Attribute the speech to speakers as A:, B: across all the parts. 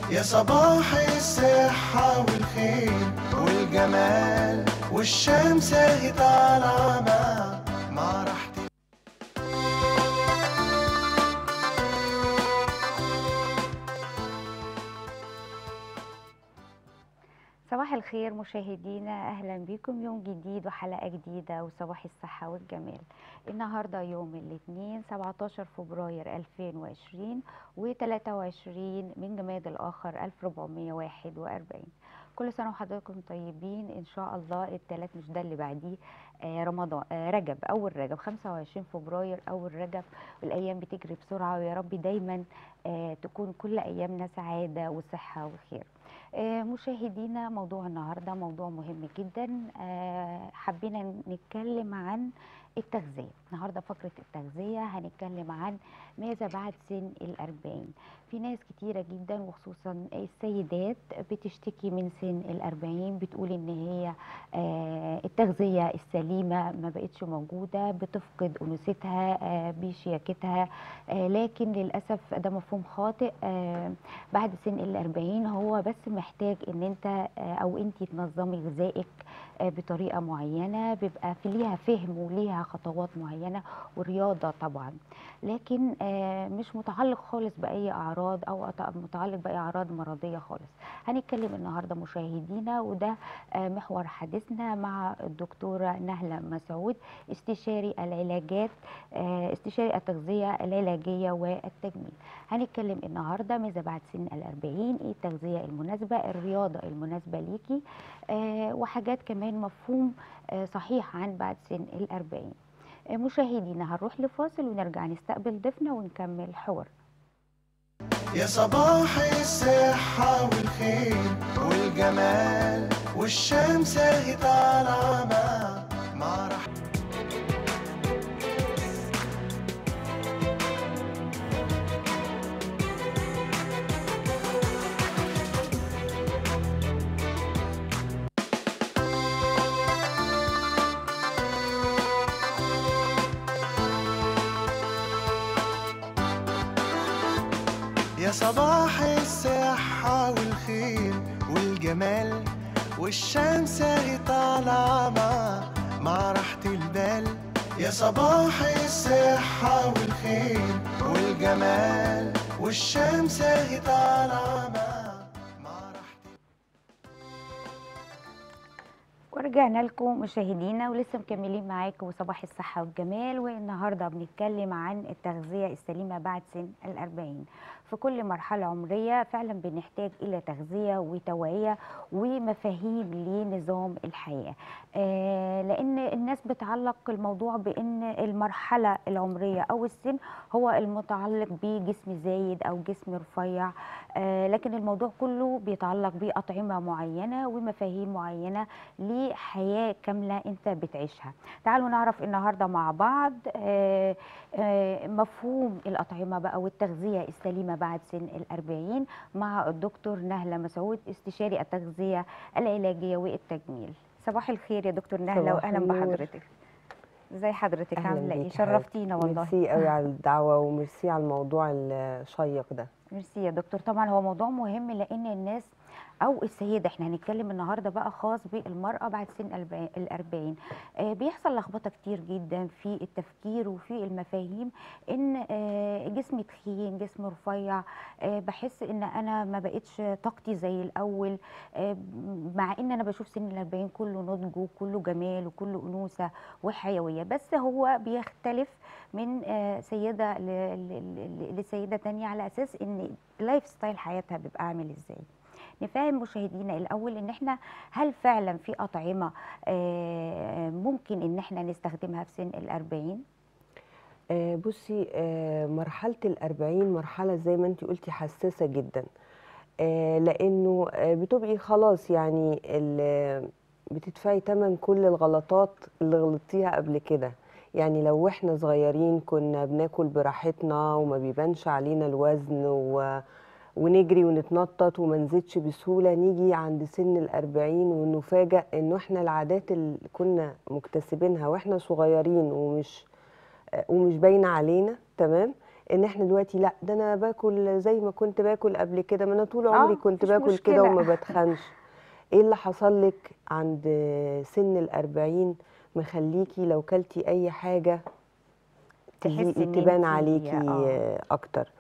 A: يا صباح الصحة والخير والجمال والشمس اهي طالعة مع مع راحتي
B: صباح الخير مشاهدينا اهلا بكم يوم جديد وحلقه جديده وصباح الصحه والجمال النهارده يوم الاثنين 17 فبراير 2020 و23 من جماد الاخر 1441 كل سنه وحضراتكم طيبين ان شاء الله الثلاث مش ده اللي بعديه آه رمضان آه رجب اول رجب 25 فبراير اول رجب والايام بتجري بسرعه ويا رب دايما آه تكون كل ايامنا سعاده وصحه وخير آه، مشاهدينا موضوع النهارده موضوع مهم جدا آه، حبينا نتكلم عن التغذية النهاردة فقرة التغذية هنتكلم عن ماذا بعد سن الأربعين في ناس كتيرة جدا وخصوصا السيدات بتشتكي من سن الأربعين بتقول إن هي آه، التغذية السليمة ما بقتش موجودة بتفقد أنوثتها آه، بشياكتها آه، لكن للأسف ده مفهوم خاطئ آه، بعد سن الأربعين هو بس محتاج إن أنت آه، أو أنت تنظمي غذائك آه، بطريقة معينة بيبقى في ليها فهم وليها خطوات معينة ورياضة طبعا لكن آه، مش متعلق خالص بأي أعراض أو أط- متعلق بأي أعراض مرضية خالص هنتكلم النهاردة مشاهدينا وده آه، محور حديثنا مع الدكتورة نهلة مسعود استشاري العلاجات آه، استشاري التغذية العلاجية والتجميل هنتكلم النهاردة ماذا بعد سن الأربعين إيه التغذية المناسبة الرياضة المناسبة ليكي آه، وحاجات كمان مفهوم آه، صحيح عن بعد سن الأربعين آه، مشاهدينا هنروح لفاصل ونرجع نستقبل ضيفنا ونكمل حوار
A: يا صباح الصحة والخير والجمال والشمس اهي طالعة مع مع راحتي يا صباح الصحة والخير والجمال والشمس اهي طالعة مع مع راحة البال يا صباح الصحة والخير والجمال والشمس اهي طالعة مع مع راحة
B: ورجعنا لكم مشاهدينا ولسه مكملين معاكم صباح الصحة والجمال والنهاردة بنتكلم عن التغذية السليمة بعد سن الأربعين في كل مرحلة عمرية فعلا بنحتاج إلى تغذية وتوعية ومفاهيم لنظام الحياة آه لأن الناس بتعلق الموضوع بأن المرحلة العمرية أو السن هو المتعلق بجسم زايد أو جسم رفيع آه لكن الموضوع كله بيتعلق بأطعمة معينة ومفاهيم معينة لحياة كاملة أنت بتعيشها تعالوا نعرف النهاردة مع بعض آه، آه، مفهوم الأطعمة بقى والتغذية السليمة بعد سن الأربعين مع الدكتور نهلة مسعود استشاري التغذية العلاجية والتجميل صباح الخير يا دكتور نهلة
C: صباح
B: وأهلا
C: النور.
B: بحضرتك ازي حضرتك
C: أهلاً
B: عاملة ايه
C: بيك يا
B: شرفتينا
C: حبيبتي.
B: والله
C: ميرسي قوي على الدعوة وميرسي على الموضوع الشيق ده
B: ميرسي يا دكتور طبعا هو موضوع مهم لان الناس او السيده احنا هنتكلم النهارده بقى خاص بالمراه بعد سن الأربع- الأربعين آه بيحصل لخبطه كتير جدا في التفكير وفي المفاهيم ان آه جسمي تخين جسم رفيع آه بحس ان انا ما بقتش طاقتي زي الاول آه مع ان انا بشوف سن الأربعين كله نضج وكله جمال وكله انوثه وحيويه بس هو بيختلف من آه، سيده ل- ل- ل- لسيده تانية على اساس ان لايف ستايل حياتها بيبقى عامل ازاي نفهم مشاهدينا الاول ان احنا هل فعلا في اطعمه آه، ممكن ان احنا نستخدمها في سن الأربعين
C: آه، بصي آه، مرحلة الأربعين مرحلة زي ما انتي قلتي حساسة جدا آه، لأنه آه، بتبقي خلاص يعني ال- بتدفعي تمن كل الغلطات اللي غلطتيها قبل كده يعني لو احنا صغيرين كنا بناكل براحتنا وما بيبانش علينا الوزن و... ونجري ونتنطط وما نزيدش بسهولة نيجي عند سن الأربعين ونفاجأ إنه إحنا العادات اللي كنا مكتسبينها وإحنا صغيرين ومش ومش باينة علينا تمام ان احنا دلوقتي لا ده انا باكل زي ما كنت باكل قبل كده ما انا طول
B: آه،
C: عمري كنت
B: مفيش
C: باكل كده
B: مشكلة.
C: وما بتخنش ايه اللي حصل لك عند سن الأربعين مخليكي لو كلتي اي حاجه
B: تحسي
C: تزي-
B: إن
C: تبان
B: إنتي-
C: عليكي
B: آه.
C: آه، اكتر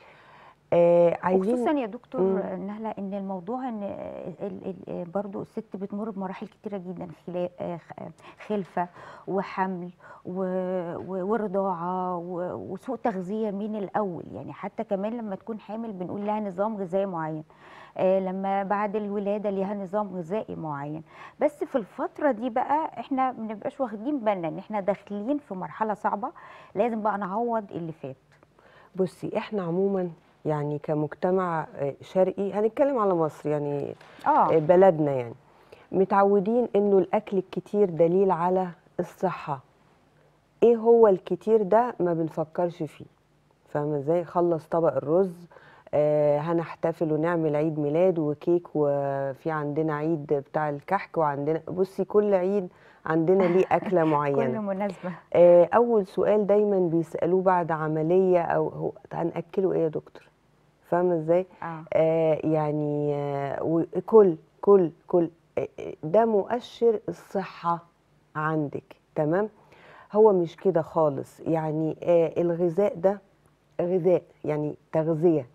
C: آه عايزين
B: وخصوصا يا دكتور
C: مم.
B: نهله ان الموضوع ان ال- ال- برضو الست بتمر بمراحل كتيره جدا خلا- آه، خ- خلفه وحمل و- و- ورضاعه و- وسوء تغذيه من الاول يعني حتى كمان لما تكون حامل بنقول لها نظام غذائي معين آه، لما بعد الولاده ليها نظام غذائي معين بس في الفتره دي بقى احنا ما بنبقاش واخدين بالنا ان احنا داخلين في مرحله صعبه لازم بقى نعوض اللي فات
C: بصي احنا عموما يعني كمجتمع آه، شرقي هنتكلم على مصر يعني آه،
B: اه
C: بلدنا يعني متعودين انه الاكل الكتير دليل على الصحة ايه هو الكتير ده ما بنفكرش فيه فاهمة ازاي خلص طبق الرز آه هنحتفل ونعمل عيد ميلاد وكيك وفي عندنا عيد بتاع الكحك وعندنا بصي كل عيد عندنا ليه أكلة
B: كل
C: معينة
B: مناسبه
C: آه أول سؤال دايما بيسألوه بعد عملية أو هو هنأكله إيه يا دكتور فاهمة ازاي
B: اه
C: آه يعني آه وكل كل كل آه، آه، ده مؤشر الصحة عندك تمام هو مش كده خالص يعني آه الغذاء ده غذاء يعني تغذية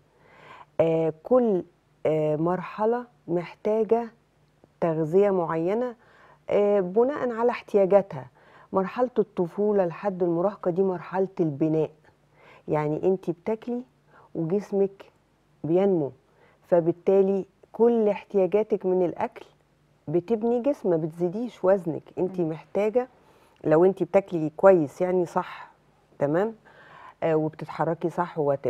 C: آه كل آه مرحلة محتاجة تغذية معينة آه بناء على احتياجاتها مرحلة الطفولة لحد المراهقة دي مرحلة البناء يعني انت بتاكلي وجسمك بينمو فبالتالي كل احتياجاتك من الاكل بتبني جسم ما بتزيديش وزنك انت محتاجه لو انت بتاكلي كويس يعني صح تمام آه وبتتحركي صح وات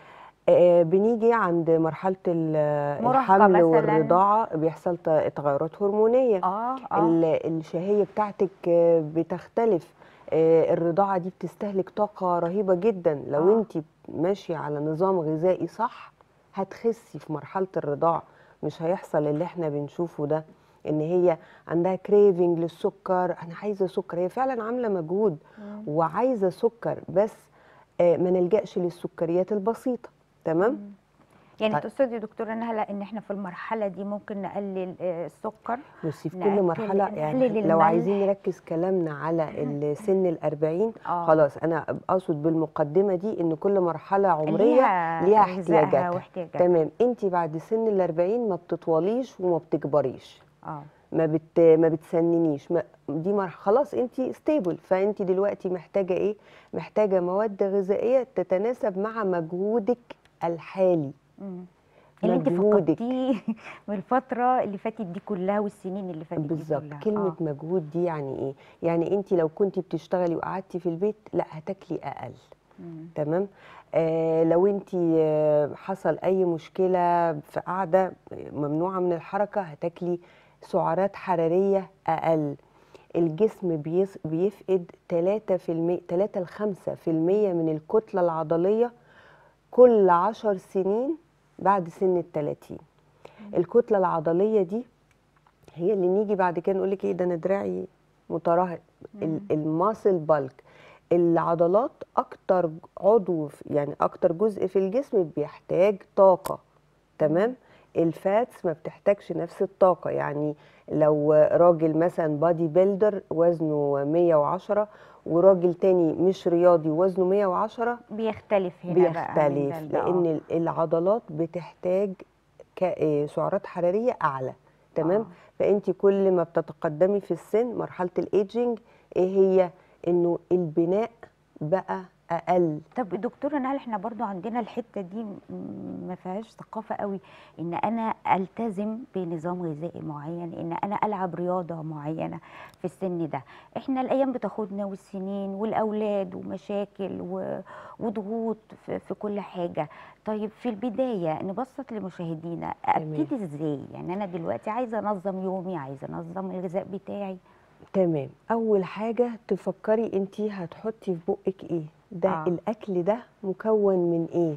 C: آه بنيجي عند مرحله ال-
B: مراهقة
C: الحمل
B: مثلاً.
C: والرضاعه بيحصل ت- تغيرات هرمونيه
B: اه اه
C: ال- الشهية بتاعتك آه، بتختلف آه، الرضاعة دي بتستهلك طاقة رهيبة جدا لو
B: آه.
C: انت ماشية على نظام غذائي صح هتخسي في مرحلة الرضاعة مش هيحصل اللي احنا بنشوفه ده ان هي عندها كريفنج للسكر انا عايزة سكر هي فعلا عاملة مجهود
B: مم.
C: وعايزة سكر بس آه، ما نلجأش للسكريات البسيطة تمام
B: مم. يعني
C: طيب.
B: تقصدي يا دكتوره نهله ان احنا في المرحله دي ممكن نقلل آه، السكر
C: بصي في
B: نأكل-
C: كل مرحلة يعني
B: نقلل
C: لو
B: الملح.
C: عايزين نركز كلامنا على السن الأربعين
B: اه
C: خلاص أنا أقصد بالمقدمة دي إن كل مرحلة عمرية
B: ليها
C: ليها
B: غذائها
C: احتياجاتها
B: واحتياجاتها
C: تمام أنت بعد سن الأربعين ما بتطوليش وما بتكبريش
B: اه
C: ما بت ما بتسننيش ما دي مر... خلاص انت ستيبل فانت دلوقتي محتاجه ايه محتاجه مواد غذائيه تتناسب مع مجهودك الحالي
B: مم. اللي انت
C: مجهودك.
B: فقدتيه من الفتره اللي فاتت دي كلها والسنين اللي فاتت دي
C: بالظبط
B: كلها
C: كلمة
B: آه.
C: مجهود دي يعني ايه؟ يعني انت لو كنت بتشتغلي وقعدتي في البيت لا هتاكلي اقل
B: مم.
C: تمام؟ آه لو انت آه حصل اي مشكلة في قعدة آه، ممنوعة من الحركة هتاكلي سعرات حرارية اقل الجسم بيس بيفقد 3% 3 ل 5% من الكتلة العضلية كل 10 سنين بعد سن ال 30 الكتلة العضلية دي هي اللي نيجي بعد كده نقول لك ايه ده انا دراعي مترهل الماسل بالك العضلات اكتر عضو في- يعني اكتر جزء في الجسم بيحتاج طاقة تمام الفاتس ما بتحتاجش نفس الطاقة يعني لو راجل مثلا بادي بيلدر وزنه 110 وراجل تاني مش رياضي وزنه 110
B: بيختلف هنا بقى من ده
C: بيختلف
B: لده، آه.
C: لان ال- العضلات بتحتاج ك- آه، سعرات حراريه اعلى تمام
B: آه.
C: فانت كل ما بتتقدمي في السن مرحله الايدجنج ايه هي انه البناء بقى اقل
B: طب دكتورة نهال احنا برضو عندنا الحتة دي م- ما فيهاش ثقافة قوي ان انا التزم بنظام غذائي معين ان انا العب رياضة معينة في السن ده احنا الايام بتاخدنا والسنين والاولاد ومشاكل و- وضغوط في, في كل حاجة طيب في البداية نبسط لمشاهدينا
C: تمام.
B: ابتدي ازاي يعني انا دلوقتي عايزة انظم يومي عايزة انظم الغذاء بتاعي
C: تمام اول حاجه تفكري انت هتحطي في بقك ايه ده
B: آه.
C: آه. الاكل ده مكون من ايه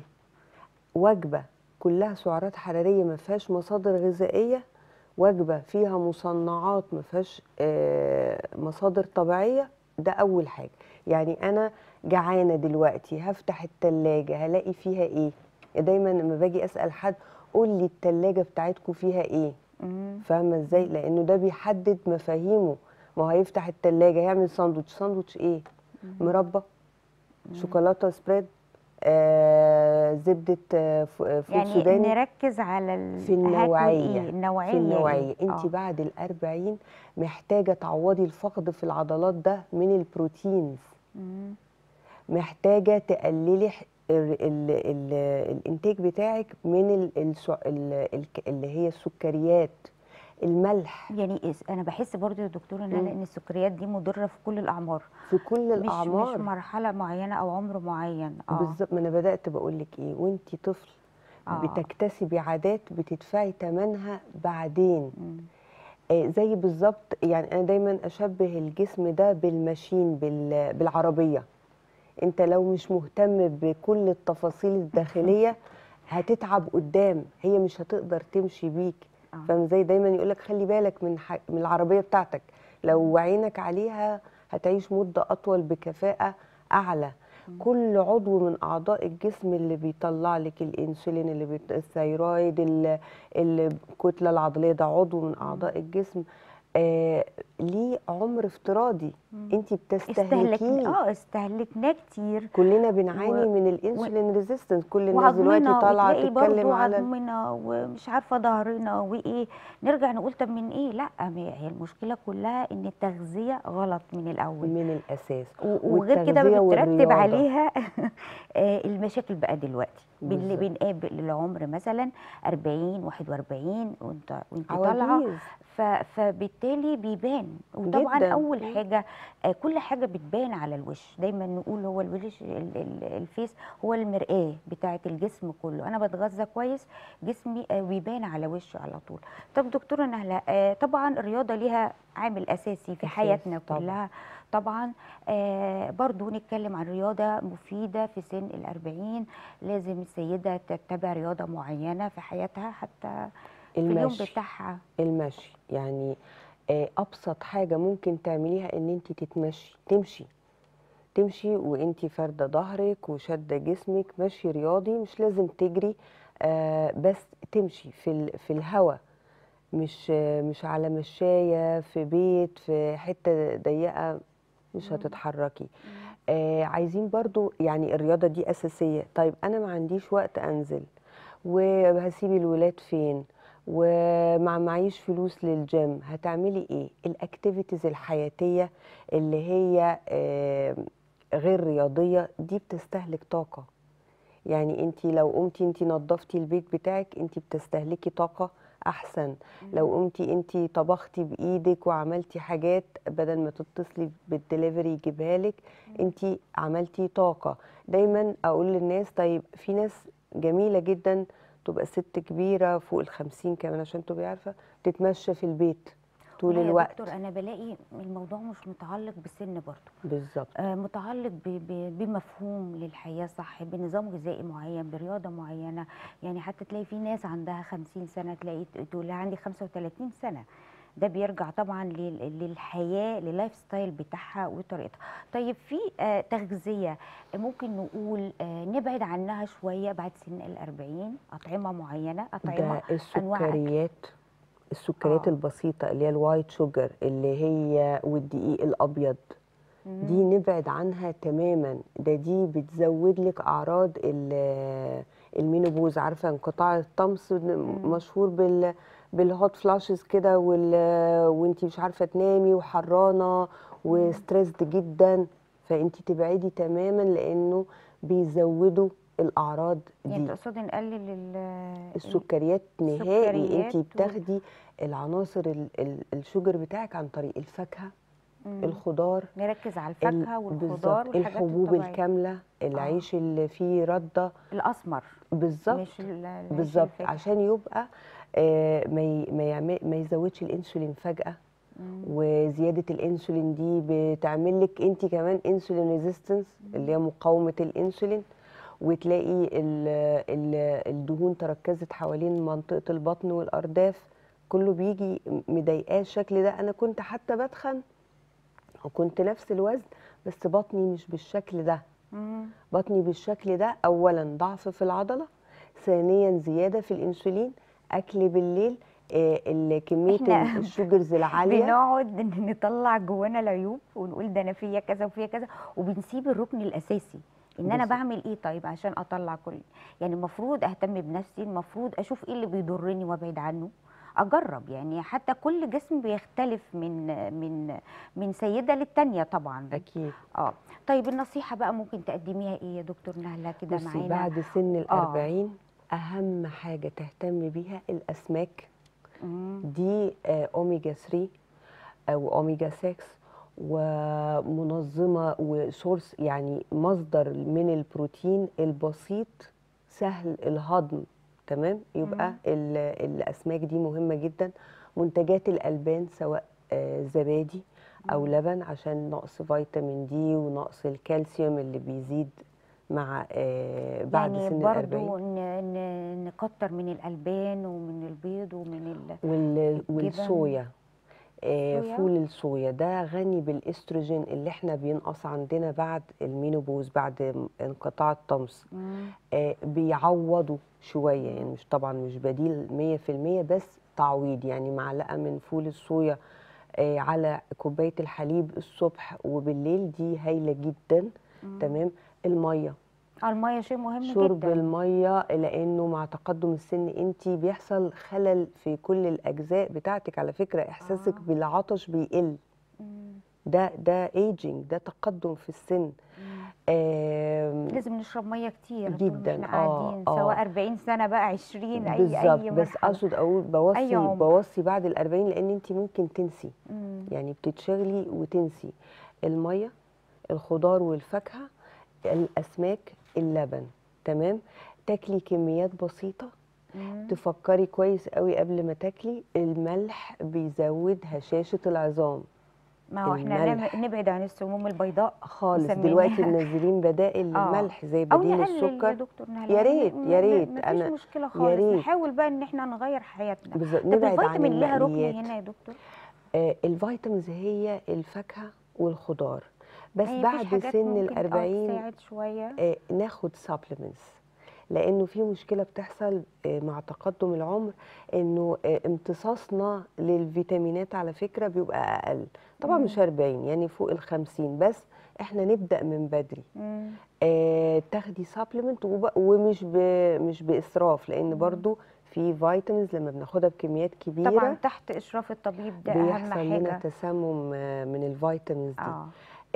C: وجبه كلها سعرات حراريه ما فيهاش مصادر غذائيه وجبه فيها مصنعات ما فيهاش آه، مصادر طبيعيه ده اول حاجه يعني انا جعانه دلوقتي هفتح التلاجة هلاقي فيها ايه دايما لما باجي اسال حد قول لي التلاجة بتاعتكم فيها ايه
B: مم.
C: فاهمه ازاي لانه ده بيحدد مفاهيمه ما هو هيفتح التلاجة هيعمل ساندوتش ساندوتش ايه مربى شوكولاته سبريد آه زبده آه ف- آه، فول
B: يعني
C: سوداني
B: نركز على ال...
C: في
B: هاكل
C: النوعيه
B: إيه؟ النوعيه
C: في النوعيه
B: إيه؟
C: انت
B: آه.
C: بعد الأربعين محتاجه تعوضي الفقد في العضلات ده من البروتينز
B: مم.
C: محتاجه تقللي ح- ال ال ال الانتاج بتاعك من ال ال ال اللي هي السكريات الملح
B: يعني إس- انا بحس برضو يا دكتوره ان
C: مم.
B: ان السكريات دي مضره في كل الاعمار
C: في كل
B: مش
C: الاعمار
B: مش مرحله معينه او عمر معين اه
C: بالظبط ما انا بدات بقول لك ايه وانت طفل
B: آه.
C: بتكتسبي عادات بتدفعي ثمنها بعدين
B: مم.
C: آه، زي بالظبط يعني انا دايما اشبه الجسم ده بالماشين بال- بالعربيه انت لو مش مهتم بكل التفاصيل الداخليه هتتعب قدام هي مش هتقدر تمشي بيك
B: آه.
C: فاهم زي دايما يقولك خلي بالك من ح... من العربيه بتاعتك لو عينك عليها هتعيش مده اطول بكفاءه اعلى كل عضو من اعضاء الجسم اللي بيطلع لك الانسولين اللي بيط... الثيرويد ال- الكتله العضليه ده عضو من اعضاء الجسم آه ليه عمر افتراضي انت
B: استهلكنا
C: بتستهلكيه
B: اه استهلكناه كتير
C: كلنا بنعاني
B: و-
C: من الانسولين ريزيستنس كل الناس دلوقتي
B: وعظمنا
C: طالعه
B: وتلاقي
C: تتكلم
B: برضو
C: على ال-
B: عظمنا ومش عارفه ظهرنا وايه نرجع نقول طب من ايه لا ما هي المشكله كلها ان التغذيه غلط من الاول
C: من الاساس
B: و- وغير كده
C: والتغذية
B: بترتب
C: والرياضة.
B: عليها آه، المشاكل بقى دلوقتي اللي
C: بالظبط.
B: بنقابل العمر مثلا 40 41 وانت وانت طالعه
C: عواجيز
B: ف- فبالتالي بيبان وطبعا
C: جداً.
B: اول
C: مم.
B: حاجه آه، كل حاجه بتبان على الوش دايما نقول هو الوش ال- ال- الفيس هو المرآة بتاعه الجسم كله انا بتغذى كويس جسمي آه، بيبان على وشي على طول طب دكتوره نهله آه، طبعا الرياضه ليها عامل اساسي في
C: أساسي
B: حياتنا
C: طبعاً.
B: كلها طبعا آه برضو نتكلم عن رياضة مفيدة في سن الأربعين لازم السيدة تتبع رياضة معينة في حياتها حتى في اليوم
C: المشي
B: بتاعها
C: المشي يعني آه، ابسط حاجه ممكن تعمليها ان انت تتمشي تمشي تمشي وانت فارده ظهرك وشاده جسمك مشي رياضي مش لازم تجري آه، بس تمشي في ال- في الهواء مش آه، مش على مشايه في بيت في حته ضيقه مش هتتحركي آه عايزين برضو يعني الرياضة دي أساسية طيب أنا ما عنديش وقت أنزل وهسيب الولاد فين وما معيش فلوس للجيم هتعملي ايه الاكتيفيتيز الحياتية اللي هي آه غير رياضية دي بتستهلك طاقة يعني انت لو قمتي انت نظفتي البيت بتاعك انت بتستهلكي طاقة احسن لو قمتي انت طبختي بايدك وعملتي حاجات بدل ما تتصلي بالدليفري يجيبها لك انت عملتي طاقة دايما اقول للناس طيب في ناس جميلة جدا تبقى ست كبيرة فوق الخمسين كمان عشان تبقي عارفة تتمشى في البيت طول
B: والله يا
C: الوقت
B: دكتور أنا بلاقي الموضوع مش متعلق بالسن برضو
C: بالظبط
B: آه، متعلق ب- ب- بمفهوم للحياة صح بنظام غذائي معين برياضة معينة يعني حتى تلاقي في ناس عندها 50 سنة تلاقي تقول لها عندي 35 سنة ده بيرجع طبعا لل- للحياة لللايف ستايل بتاعها وطريقتها طيب في آه، تغذية ممكن نقول آه، نبعد عنها شوية بعد سن الأربعين أطعمة معينة أطعمة
C: ده
B: أنواع أكل.
C: السكريات السكريات
B: آه.
C: البسيطة اللي هي الوايت شوجر اللي هي والدقيق الأبيض دي نبعد عنها تماما ده دي بتزود لك أعراض ال- المينوبوز عارفة انقطاع الطمس مشهور بال بالهوت فلاشز كده وال... وانتي مش عارفة تنامي وحرانة وستريسد جدا فانتي تبعدي تماما لأنه بيزودوا الأعراض
B: يعني
C: دي
B: تقصدي نقلل ال-
C: السكريات نهائي
B: السكريات
C: انت
B: و-
C: بتاخدي العناصر ال- ال- الشوجر بتاعك عن طريق الفاكهه
B: مم.
C: الخضار
B: نركز على
C: ال-
B: الفاكهة والخضار
C: بالظبط
B: والحاجات
C: الحبوب
B: الطبيعية
C: الكامله العيش اللي فيه رده
B: الأسمر
C: بالظبط
B: مش ال- العيش
C: بالظبط
B: الفاتح.
C: عشان يبقى آه، ما ي- ما يعمل ما يزودش الانسولين فجاه
B: مم.
C: وزياده الانسولين دي بتعمل لك انت كمان انسولين ريزيستنس اللي هي مقاومه الانسولين وتلاقي ال ال الدهون تركزت حوالين منطقه البطن والارداف كله بيجي مضايقاه الشكل ده انا كنت حتى بتخن وكنت نفس الوزن بس بطني مش بالشكل ده
B: مم.
C: بطني بالشكل ده اولا ضعف في العضله ثانيا زياده في الانسولين اكل بالليل آه، ال- كميه
B: إحنا
C: الشوجرز العاليه
B: بنقعد ن- نطلع جوانا العيوب ونقول ده انا فيا كذا وفيا كذا وبنسيب الركن الاساسي ان انا
C: بالظبط.
B: بعمل ايه طيب عشان اطلع كل يعني المفروض اهتم بنفسي المفروض اشوف ايه اللي بيضرني وابعد عنه اجرب يعني حتى كل جسم بيختلف من من من سيده للتانيه طبعا
C: اكيد
B: اه طيب النصيحه بقى ممكن تقدميها ايه يا دكتور نهله كده
C: بصي
B: معانا
C: بعد سن ال
B: آه.
C: 40 اهم حاجه تهتمي بيها الاسماك
B: مم.
C: دي آه، اوميجا 3 او اوميجا 6 ومنظمه وسورس يعني مصدر من البروتين البسيط سهل الهضم تمام يبقى
B: مم.
C: ال- الاسماك دي مهمه جدا منتجات الالبان سواء آه، زبادي او
B: مم.
C: لبن عشان نقص فيتامين دي ونقص الكالسيوم اللي بيزيد مع آه، بعد
B: يعني
C: سن
B: برضو
C: الأربعين
B: ن- ن- نكتر من الالبان ومن البيض ومن ال...
C: وال...
B: الجبن.
C: والصويا آه،
B: الصويا؟
C: فول الصويا ده غني بالاستروجين اللي احنا بينقص عندنا بعد المينوبوز بعد م- انقطاع الطمس
B: مم.
C: آه، بيعوضوا شوية يعني مش طبعا مش بديل 100% بس تعويض يعني معلقة من فول الصويا آه، على كوباية الحليب الصبح وبالليل دي هايلة جدا
B: مم.
C: تمام المية
B: آه، الميه شيء مهم
C: شرب
B: جدا
C: الميه لانه مع تقدم السن انت بيحصل خلل في كل الاجزاء بتاعتك على فكره احساسك
B: آه.
C: بالعطش بيقل
B: مم.
C: ده ده ايجينج ده تقدم في السن
B: مم.
C: آم،
B: لازم نشرب ميه كتير طول ما
C: جداً،
B: احنا
C: آه،
B: قاعدين
C: آه.
B: سواء 40 سنه بقى 20 اي
C: بالظبط
B: اي
C: بس
B: مرحله
C: اقصد اقول
B: أي
C: بوصي
B: عمر.
C: بوصي بعد الأربعين لان انت ممكن تنسي
B: مم.
C: يعني بتتشغلي وتنسي الميه الخضار والفاكهه الاسماك اللبن تمام تاكلي كميات بسيطه
B: مم.
C: تفكري كويس قوي قبل ما تاكلي الملح بيزود هشاشة العظام
B: ما هو احنا
C: الملح.
B: نعمل- نبعد عن السموم البيضاء
C: خالص
B: نسميها.
C: دلوقتي منزلين بدائل
B: آه.
C: للملح زي
B: او
C: بديل
B: نقلل يا
C: السكر
B: دكتور نهلا
C: يا ريت-
B: م-
C: يا
B: م-
C: ريت.
B: مفيش
C: أنا-
B: مشكله
C: يا
B: خالص
C: ريت.
B: نحاول بقى ان احنا نغير حياتنا
C: بالظبط
B: طب
C: نبعد عن
B: الفيتامين ليها ركن
C: المقليات
B: هنا يا دكتور
C: آه الفيتامينز هي الفاكهة والخضار بس
B: يعني مفيش
C: بعد
B: حاجات
C: سن
B: ممكن آه
C: الأربعين
B: تساعد شويه
C: آه ناخد سبلمنتس لانه في مشكله بتحصل آه، مع تقدم العمر انه آه، امتصاصنا للفيتامينات على فكره بيبقى اقل طبعا
B: مم.
C: مش 40 يعني فوق ال 50 بس احنا نبدا من بدري
B: مم.
C: آه تاخدي سبلمنت ومش ب... مش باسراف لان
B: مم.
C: برضو في فيتامينز لما بناخدها بكميات كبيره
B: طبعا تحت اشراف الطبيب ده اهم
C: بيحصل لنا
B: حاجه
C: تسمم آه، من الفيتامينز دي
B: اه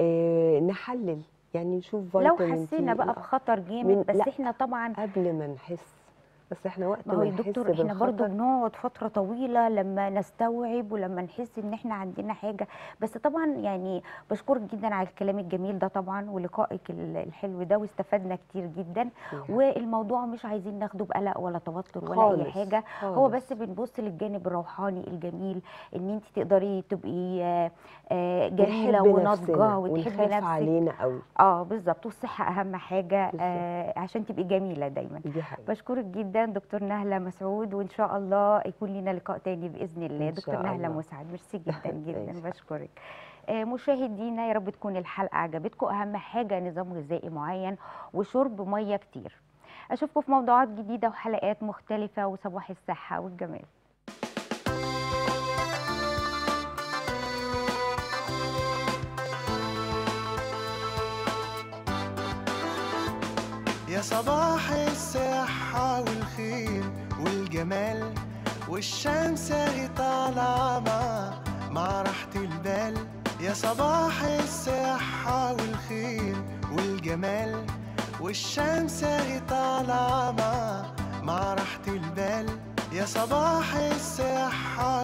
C: آه نحلل يعني نشوف
B: لو
C: فيتامين
B: حسينا
C: تي
B: بقى بخطر
C: من-
B: جامد بس
C: لا.
B: احنا طبعا
C: قبل ما نحس بس احنا وقت
B: ما هو
C: ما
B: يا
C: نحس
B: دكتور احنا برضو
C: بالخطر
B: بنقعد فترة طويلة لما نستوعب ولما نحس ان احنا عندنا حاجة بس طبعا يعني بشكرك جدا على الكلام الجميل ده طبعا ولقائك ال- الحلو ده واستفدنا كتير جدا والموضوع مش عايزين ناخده بقلق ولا توتر ولا اي
C: خالص،
B: حاجة هو
C: خالص.
B: بس بنبص للجانب الروحاني الجميل ان انت تقدري تبقي آه، آه، جميلة
C: نحب
B: وناضجة
C: نفسنا
B: وتحبي
C: ونخاف
B: نفسك
C: علينا قوي
B: اه بالظبط والصحة اهم حاجة
C: بالظبط.
B: آه عشان تبقي جميلة دايما
C: دي حقيقة
B: بشكرك جدا دكتور نهلة مسعود وإن شاء الله يكون لنا لقاء تاني بإذن الله
C: إن
B: دكتور
C: شاء
B: نهلة
C: الله.
B: مسعد ميرسي جدا جدا
C: ماشي.
B: بشكرك آه، مشاهدينا يا رب تكون الحلقة عجبتكم أهم حاجة نظام غذائي معين وشرب مية كتير أشوفكم في موضوعات جديدة وحلقات مختلفة وصباح الصحة والجمال
A: يا صباح الصحة والخير والجمال والشمس اهي طالعة مع مع راحة البال يا صباح الصحة والخير والجمال والشمس اهي طالعة مع مع راحة البال يا صباح الصحة